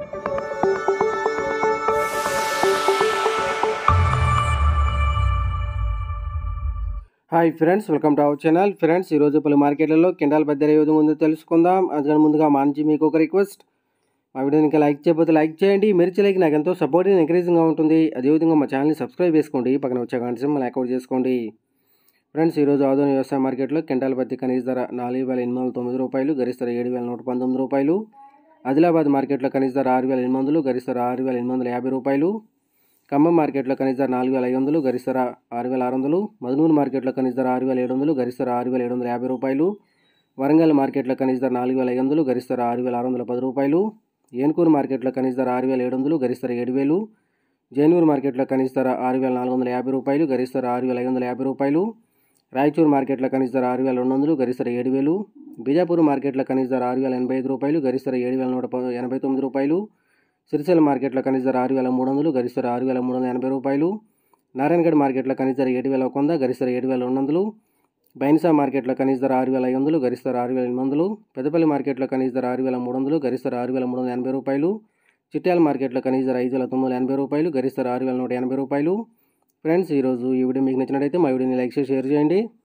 hi friends welcome to our channel friends ఈరోజు పలు మార్కెట్లలో కిండాల బద్దెర ఏ విధంగా ఉందో తెలుసుకుందాం అందుకని ముందుగా మా నుంచి మీకు ఒక రిక్వెస్ట్ మా వీడియోని ఇంకా లైక్ చేయకపోతే లైక్ చేయండి మీరు లైక్ నాకు ఎంతో సపోర్టింగ్ ఎంకరేజింగ్గా ఉంటుంది అదేవిధంగా మా ఛానల్ని సబ్స్క్రైబ్ చేసుకోండి పక్కన వచ్చే గంట మళ్ళీ అకౌంట్ చేసుకోండి ఫ్రెండ్స్ ఈరోజు ఆదోని వ్యవసాయ మార్కెట్లో కింటాల పత్తి కనీస ధర నాలుగు వేల ఎనిమిది వందల తొమ్మిది రూపాయలు గరిష్ట ధర ఏడు వేల నూట పంతొమ్మిది రూపాయలు ఆదిలాబాద్ మార్కెట్లో కనీస ధర ఆరు వేల ఎనిమిది వందలు గరిష్ట ధర ఆరు వేల ఎనిమిది వందల యాభై రూపాయలు ఖమ్మం మార్కెట్లో కనీస ధర నాలుగు వేల ఐదు వందలు గరిష్ట ధర ఆరు వేల ఆరు వందలు మధునూరు మార్కెట్లో కనీస ధర ఆరు వేల ఏడు వందలు గరిష్ట ధర ఆరు వేల ఏడు వందల యాభై రూపాయలు వరంగల్ మార్కెట్లో కనీస ధర నాలుగు వేల ఐదు వందలు గరిష్ట ధర ఆరు వేల ఆరు వందల పది రూపాయలు ఏనుకూరు మార్కెట్లో కనీస ధర ఆరు వేల ఏడు వందలు గరిష్ట ధర ఏడు వేలు జైనూరు మార్కెట్లో కనీస ధర ఆరు వేల నాలుగు వందల యాభై రూపాయలు గరిష్ట ధర ఆరు వేల ఐదు వందల యాభై రూపాయలు రాయచూరు మార్కెట్లో కనీస ధర ఆరు వేల రెండు వందలు గరిష్ట ధర ఏడు వేలు బీజాపూర్ మార్కెట్లో కనీస ధర ఆరు వేల ఎనభై ఐదు రూపాయలు గరిష్ట ధర ఏడు వేల నూట ప- ఎనభై తొమ్మిది రూపాయలు సిరిసిల్ల మార్కెట్లో కనీస ధర ఆరు వేల మూడు వందలు గరిష్ట ధర ఆరు వేల మూడు వందల ఎనభై రూపాయలు నారాయణగఢ్ మార్కెట్లో కనీస ధర ఏడు వేల ఒక వంద గరిష్ట ధర ఏడు వేల రెండు వందలు బైన్సా మార్కెట్లో కనీస ధర ఆరు వేల ఐదు వందలు గరిష్ట ధర ఆరు వేల ఎనిమిది వందలు పెద్దపల్లి మార్కెట్లో కనీస ధర ఆరు వేల మూడు వందలు గరిష్ట ధర ఆరు వేల మూడు వందల ఎనభై రూపాయలు చిట్యాల మార్కెట్లో కనీస ధర ఐదు వేల తొమ్మిది వందల ఎనభై రూపాయలు గరిష్ట ధర ఆరు వేల నూట ఎనభై రూపాయలు ఫ్రెండ్స్ ఈరోజు ఈ వీడియో మీకు నచ్చినట్టయితే మా వీడియోని లైక్ చేసి షేర్ చేయండి